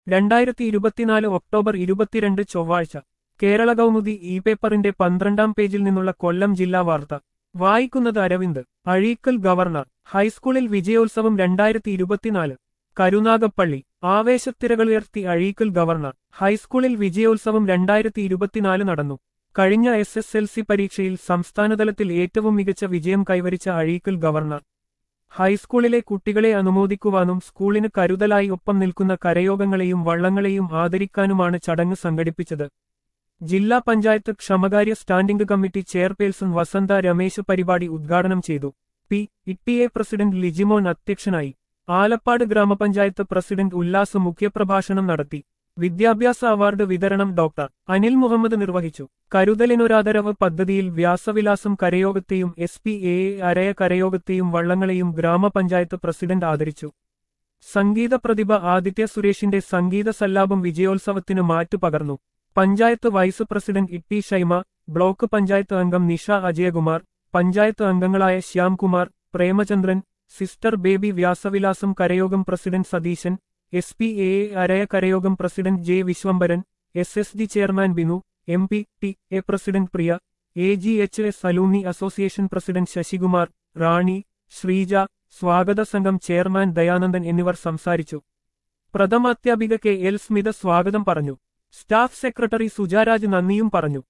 രണ്ടായിരത്തി ഇരുപത്തിനാല് ഒക്ടോബർ ഇരുപത്തിരണ്ട് ചൊവ്വാഴ്ച കേരള കൗമുദി ഇ പേപ്പറിന്റെ പന്ത്രണ്ടാം പേജിൽ നിന്നുള്ള കൊല്ലം ജില്ലാ വാർത്ത വായിക്കുന്നത് അരവിന്ദ് അഴീക്കൽ ഗവർണർ ഹൈസ്കൂളിൽ വിജയോത്സവം രണ്ടായിരത്തി ഇരുപത്തിനാല് കരുനാഗപ്പള്ളി ആവേശത്തിരകളുയർത്തി അഴീക്കൽ ഗവർണർ ഹൈസ്കൂളിൽ വിജയോത്സവം രണ്ടായിരത്തി ഇരുപത്തിനാല് നടന്നു കഴിഞ്ഞ എസ് എസ് എൽ സി പരീക്ഷയിൽ സംസ്ഥാനതലത്തിൽ ഏറ്റവും മികച്ച വിജയം കൈവരിച്ച അഴീക്കൽ ഗവർണർ ഹൈസ്കൂളിലെ കുട്ടികളെ അനുമോദിക്കുവാനും സ്കൂളിന് കരുതലായി ഒപ്പം നിൽക്കുന്ന കരയോഗങ്ങളെയും വള്ളങ്ങളെയും ആദരിക്കാനുമാണ് ചടങ്ങ് സംഘടിപ്പിച്ചത് ജില്ലാ പഞ്ചായത്ത് ക്ഷമകാര്യ standing committee chairperson Vasantha Ramesh പരിപാടി ഉദ്ഘാടനം ചെയ്തു പി ഇട്ടിഎ പ്രസിഡന്റ് ലിജിമോൻ അധ്യക്ഷനായി ആലപ്പാട് ഗ്രാമപഞ്ചായത്ത് പ്രസിഡന്റ് ഉല്ലാസ് മുഖ്യപ്രഭാഷണം നടത്തി വിദ്യാഭ്യാസ അവാർഡ് വിതരണം ഡോക്ടർ അനിൽ മുഹമ്മദ് നിർവഹിച്ചു കരുതലിനൊരാദരവ് പദ്ധതിയിൽ വ്യാസവിലാസം കരയോഗത്തെയും എസ് പി എ അരയ കരയോഗത്തെയും വള്ളങ്ങളെയും ഗ്രാമപഞ്ചായത്ത് പ്രസിഡന്റ് ആദരിച്ചു സംഗീത പ്രതിഭ ആദിത്യ സുരേഷിന്റെ സംഗീത സല്ലാപം വിജയോത്സവത്തിന് മാറ്റുപകർന്നു panchayat vice president Itty Shaima block panchayat അംഗം നിഷ അജയകുമാർ പഞ്ചായത്ത് അംഗങ്ങളായ ശ്യാംകുമാർ പ്രേമചന്ദ്രൻ സിസ്റ്റർ ബേബി വ്യാസവിലാസം കരയോഗം president Satheesan S P A Araya കരയോഗം president J Viswambharan S S D chairman Binu M P T A president Priya A G H S alumni association president Sasikumar റാണി ശ്രീജ സ്വാഗത സംഘം ചെയർമാൻ ദയാനന്ദൻ എന്നിവർ സംസാരിച്ചു പ്രഥമാധ്യാപിക കെ എൽ സ്മിത സ്വാഗതം പറഞ്ഞു സ്റ്റാഫ് സെക്രട്ടറി സുജാരാജ് നന്ദിയും പറഞ്ഞു